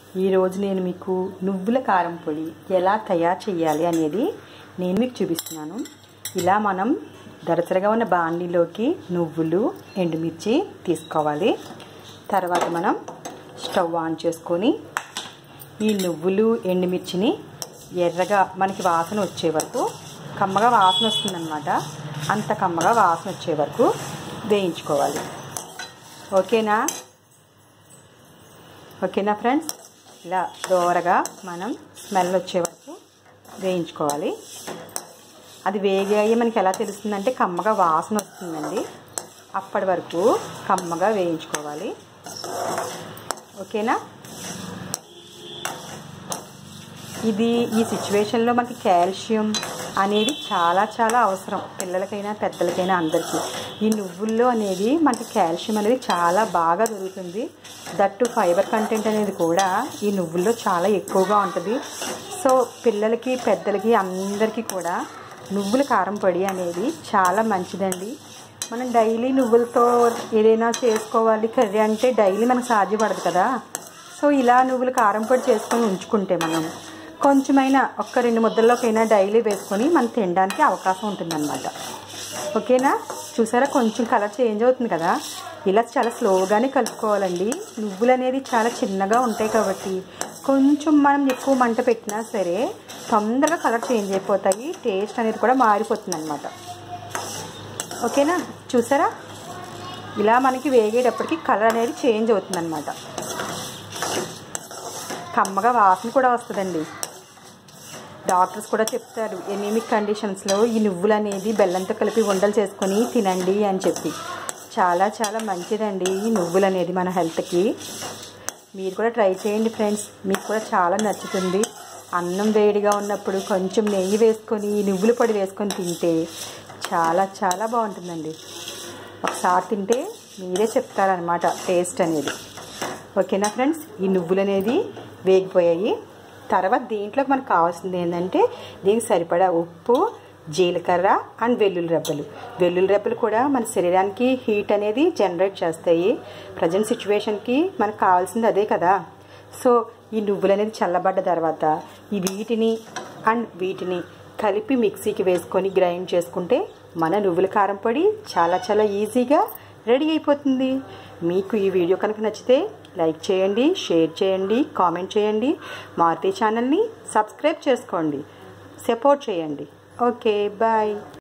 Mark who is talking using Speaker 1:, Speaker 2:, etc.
Speaker 1: ఈరోజు నేను మీకు నువ్వుల కారం పొడి ఎలా తయారు చేయాలి అనేది నేను మీకు చూపిస్తున్నాను ఇలా మనం దరచరగా ఉన్న బాండీలోకి నువ్వులు ఎండుమిర్చి తీసుకోవాలి తర్వాత మనం స్టవ్ ఆన్ చేసుకొని ఈ నువ్వులు ఎండుమిర్చిని ఎర్రగా మనకి వాసన వచ్చే వరకు కమ్మగా వాసన వస్తుందన్నమాట అంత కమ్మగా వాసన వచ్చే వరకు వేయించుకోవాలి ఓకేనా ఓకేనా ఫ్రెండ్స్ ఇలా దోరగా మనం స్మెల్ వచ్చే వరకు వేయించుకోవాలి అది వేగాయి మనకి ఎలా తెలుస్తుందంటే కమ్మగా వాసన వస్తుందండి అప్పటి వరకు కమ్మగా వేయించుకోవాలి ఓకేనా ఇది ఈ సిచ్యువేషన్లో మనకి కాల్షియం అనేది చాలా చాలా అవసరం పిల్లలకైనా పెద్దలకైనా అందరికీ ఈ నువ్వుల్లో అనేది మనకి కాల్షియం అనేది చాలా బాగా దొరుకుతుంది దట్టు ఫైబర్ కంటెంట్ అనేది కూడా ఈ నువ్వుల్లో చాలా ఎక్కువగా ఉంటుంది సో పిల్లలకి పెద్దలకి అందరికీ కూడా నువ్వుల కారం పొడి అనేది చాలా మంచిదండి మనం డైలీ నువ్వులతో ఏదైనా చేసుకోవాలి కర్రీ అంటే డైలీ మనకు సాధ్యపడదు కదా సో ఇలా నువ్వులు కారం పొడి చేసుకొని ఉంచుకుంటే మనం కొంచెమైనా ఒక్క రెండు ముద్దల్లోకైనా డైలీ వేసుకొని మనం తినడానికి అవకాశం ఉంటుందన్నమాట ఓకేనా చూసారా కొంచెం కలర్ చేంజ్ అవుతుంది కదా ఇలా చాలా స్లోగానే కలుపుకోవాలండి నువ్వులు అనేది చాలా చిన్నగా ఉంటాయి కాబట్టి కొంచెం మనం ఎక్కువ మంట పెట్టినా సరే తొందరగా కలర్ చేంజ్ అయిపోతాయి టేస్ట్ అనేది కూడా మారిపోతుంది అనమాట ఓకేనా చూసారా ఇలా మనకి వేగేటప్పటికి కలర్ అనేది చేంజ్ అవుతుంది అనమాట కమ్మగా వాసన కూడా వస్తుందండి డాక్టర్స్ కూడా చెప్తారు ఎనీమిక్ కండిషన్స్లో ఈ నువ్వులు అనేది బెల్లంతో కలిపి ఉండలు చేసుకొని తినండి అని చెప్పి చాలా చాలా మంచిదండి ఈ నువ్వులు అనేది మన హెల్త్కి మీరు కూడా ట్రై చేయండి ఫ్రెండ్స్ మీకు కూడా చాలా నచ్చుతుంది అన్నం వేడిగా ఉన్నప్పుడు కొంచెం నెయ్యి వేసుకొని నువ్వుల పొడి వేసుకొని తింటే చాలా చాలా బాగుంటుందండి ఒకసారి తింటే మీరే చెప్తారనమాట టేస్ట్ అనేది ఓకేనా ఫ్రెండ్స్ ఈ నువ్వులు అనేది వేగిపోయాయి తర్వాత దీంట్లోకి మనకు కావాల్సింది ఏంటంటే దీనికి సరిపడా ఉప్పు జీలకర్ర అండ్ వెల్లుల్లి రెబ్బలు వెల్లుల్లి రెబ్బలు కూడా మన శరీరానికి హీట్ అనేది జనరేట్ చేస్తాయి ప్రజెంట్ సిచ్యువేషన్కి మనకు కావాల్సింది అదే కదా సో ఈ నువ్వులు అనేది చల్లబడ్డ తర్వాత ఈ వీటిని అండ్ వీటిని కలిపి మిక్సీకి వేసుకొని గ్రైండ్ చేసుకుంటే మన నువ్వుల కారం పొడి చాలా చాలా ఈజీగా రెడీ అయిపోతుంది మీకు ఈ వీడియో కనుక నచ్చితే లైక్ చేయండి షేర్ చేయండి కామెంట్ చేయండి మారుతి ఛానల్ని సబ్స్క్రైబ్ చేసుకోండి సపోర్ట్ చేయండి ఓకే బాయ్